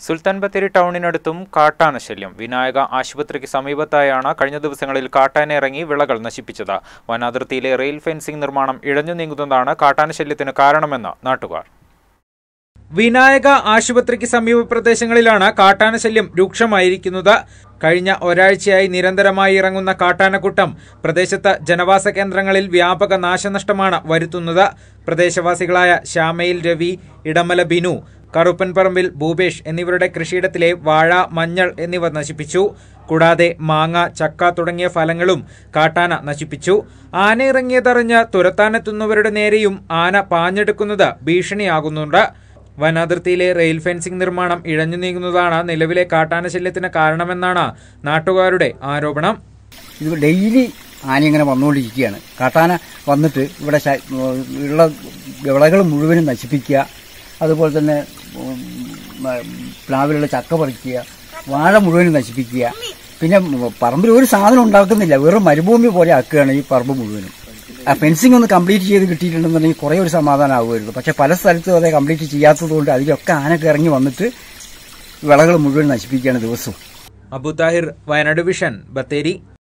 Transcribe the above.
സുൽത്താൻ ബത്തേരി ടൗണിനടുത്തും കാട്ടാന ശല്യം വിനായക ആശുപത്രിക്ക് സമീപത്തായാണ് കഴിഞ്ഞ ദിവസങ്ങളിൽ കാട്ടാന ഇറങ്ങി വിളകൾ നശിപ്പിച്ചത് വനാതിർത്തിയിലെ റെയിൽ ഫെൻസിംഗ് നിർമ്മാണം ഇഴഞ്ഞു നീങ്ങുന്നതാണ് കാട്ടാന ശല്യത്തിന് കാരണമെന്ന് നാട്ടുകാർ വിനായക ആശുപത്രിക്ക് സമീപ പ്രദേശങ്ങളിലാണ് കാട്ടാന ശല്യം രൂക്ഷമായിരിക്കുന്നത് കഴിഞ്ഞ ഒരാഴ്ചയായി നിരന്തരമായി ഇറങ്ങുന്ന കാട്ടാനക്കൂട്ടം പ്രദേശത്ത് ജനവാസ കേന്ദ്രങ്ങളിൽ വ്യാപക നാശനഷ്ടമാണ് വരുത്തുന്നത് പ്രദേശവാസികളായ ശ്യാമയിൽ രവി ഇടമല ബിനു കറുപ്പൻപറമ്പിൽ ഭൂപേഷ് എന്നിവരുടെ കൃഷിയിടത്തിലെ വാഴ മഞ്ഞൾ എന്നിവ നശിപ്പിച്ചു കൂടാതെ മാങ്ങ ചക്ക തുടങ്ങിയ ഫലങ്ങളും കാട്ടാന നശിപ്പിച്ചു ആന ഇറങ്ങിയതറിഞ്ഞ് തുരത്താനെത്തുന്നവരുടെ നേരെയും ആന പാഞ്ഞെടുക്കുന്നത് ഭീഷണിയാകുന്നുണ്ട് വനാതിർത്തിയിലെ റെയിൽ ഫെൻസിംഗ് നിർമ്മാണം ഇഴഞ്ഞു നീങ്ങുന്നതാണ് നിലവിലെ കാട്ടാന ശല്യത്തിന് കാരണമെന്നാണ് നാട്ടുകാരുടെ ആരോപണം ഇത് ഡെയിലി ആന ഇങ്ങനെ വന്നുകൊണ്ടിരിക്കുകയാണ് കാട്ടാന വന്നിട്ട് ഇവിടെ ശ- ഉള്ള വിളകൾ മുഴുവനും നശിപ്പിക്കുക അതുപോലെ തന്നെ ഉം, മ- പ്ലാവിലുള്ള ചക്ക പറിക്കുക വാഴ മുഴുവനും നശിപ്പിക്കുക പിന്നെ പറമ്പിൽ ഒരു സാധനം ഉണ്ടാക്കുന്നില്ല വെറും മരുഭൂമി പോലെ ആക്കുകയാണ് ഈ പറമ്പ് മുഴുവനും ആ ഫെൻസിംഗ് ഒന്ന് കംപ്ലീറ്റ് ചെയ്ത് കിട്ടിയിട്ടുണ്ടെന്നുണ്ടെങ്കിൽ കുറേ ഒരു സമാധാനം ആകുമായിരുന്നു പക്ഷെ പല സ്ഥലത്തും അത് കംപ്ലീറ്റ് ചെയ്യാത്തതുകൊണ്ട് അതിലൊക്കെ ആനൊക്കെ ഇറങ്ങി വന്നിട്ട് വിളകൾ മുഴുവൻ നശിപ്പിക്കുകയാണ് ദിവസവും അബു താഹിർ വയനാട് വിഷൻ ബത്തേരി